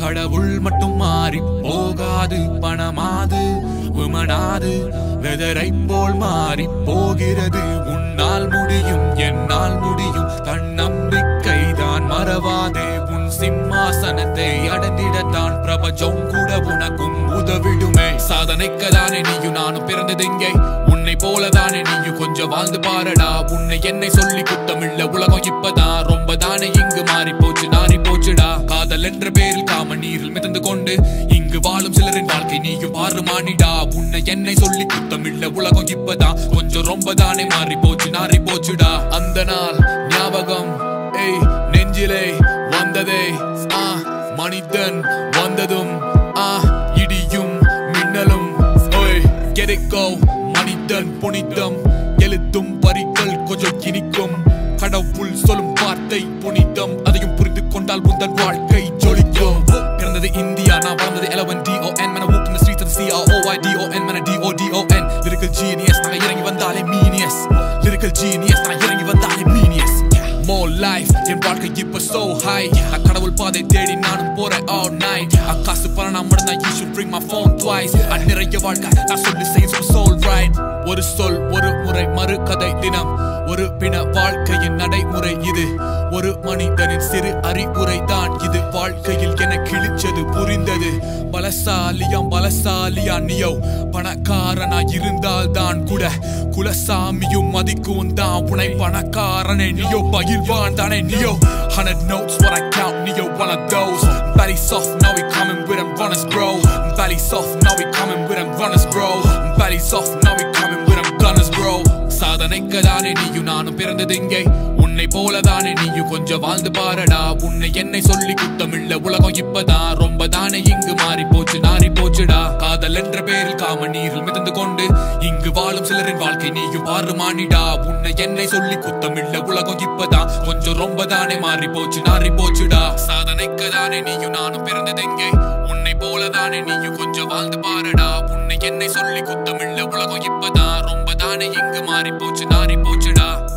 கடவுள் மட்டும் மாறி போகாது பணமாது உமனாது வெதரை போல் மாறி போகிறது உன்னால் முடியும் என்னால் முடியும் தன்னம்பிக்கை தான் மறவாதே உன் சிம்மாசனத்தை அடைந்திடத்தான் பிரபஞ்சம் கூட உனக்கும் உதவிடுமே சாதனைக்கதானே நீயும் நானும் பிறந்தது இங்கே உன்னை போலதானே நீயும் கொஞ்சம் வாழ்ந்து பாரடா உன்னை என்னை சொல்லி குத்தமில்ல உலகம் இப்பதான் ரொம்ப தானே இங்கு மாறி போச்சு நாரி போச்சுடா காதல் என்ற பேரில் காம நீரில் மிதந்து கொண்டு இங்கு வாழும் சிலரின் வாழ்க்கை நீயும் மாறு மானிடா உன்னை என்னை சொல்லி குத்தமில்ல உலகம் இப்பதான் கொஞ்சம் ரொம்ப தானே மாறி போச்சு நாரி போச்சுடா அந்த நாள் ஞாபகம் ஏய் நெஞ்சிலே வந்ததே ஆ மனிதன் வந்ததும் ஆ இடியும் மின்னலும் ஓய் get it go மனிதன் புனிதம் எழுத்தும் வரிகள் கொஞ்சம் இனிக்கும் கடவுள் சொல்லும் வார்த்தை புனிதம் அதையும் புரிந்து கொண்டால் உந்தன் வாழ்க்கை ஜொலிக்கும் பிறந்தது இந்தியா நான் வளர்ந்தது எலவன் டி ஓ என் மன walk in the streets of the C R O Y D O N மன D O D O N lyrical genius நாங்க இறங்கி வந்தாலே மீனியஸ் lyrical genius நான் இறங்கி வந்தாலே மீனியஸ் more life என் வாழ்க்கை இப்ப so high நான் கடவுள் பாதை தேடி நானும் போறேன் all night அக்காசு பணம் மட்டும் you should bring my phone twice நான் நிறைய வாழ்க்கை நான் சொல்லி செய்யும் soul right ஒரு சொல் ஒரு முறை மறு கதை தினம் ஒரு பின வாழ்க்கையின் நடைமுறை இது ஒரு மனிதனின் சிறு அறிவுரை தான் இது வாழ்க்கையில் என கிழிச்சது புரிந்தது பலசாலியாம் பலசாலியா நீயோ பணக்காரனா இருந்தால் தான் கூட குலசாமியும் மதிக்கும் தான் உனை பணக்காரனே நீயோ பயிர்வான் தானே நீயோ Hundred notes what I count நீயோ one of those Belly soft now we coming with them runners bro Belly soft now we coming with them runners bro Belly soft now we coming with them gunners bro சாதனைக்கதானே நீயும் நானும் பிறந்தது இங்கே உன்னை போலதானே நீயும் கொஞ்சம் வாழ்ந்து பாரடா உன்னை என்னை சொல்லி குத்தமில்ல உலகம் இப்பதான் ரொம்ப தானே இங்கு மாறி போச்சு நாரி போச்சுடா காதல் என்ற பேரில் காம நீரில் மிதந்து கொண்டு இங்கு வாழும் சிலரின் வாழ்க்கை நீயும் பாரு மானிடா உன்னை என்னை சொல்லி குத்தமில்ல உலகம் இப்பதான் கொஞ்சம் ரொம்ப தானே மாறி போச்சு நாரி போச்சுடா சாதனைக்கதானே நீயும் நானும் பிறந்தது இங்கே உன்னை போலதானே நீயும் கொஞ்சம் வாழ்ந்து பாரடா உன்னை என்னை சொல்லி குத்தமில்ல உலகம் இப்பதான் ரொம்ப தானே இங்கு மாறி போச்சு நாரி போச்சுடா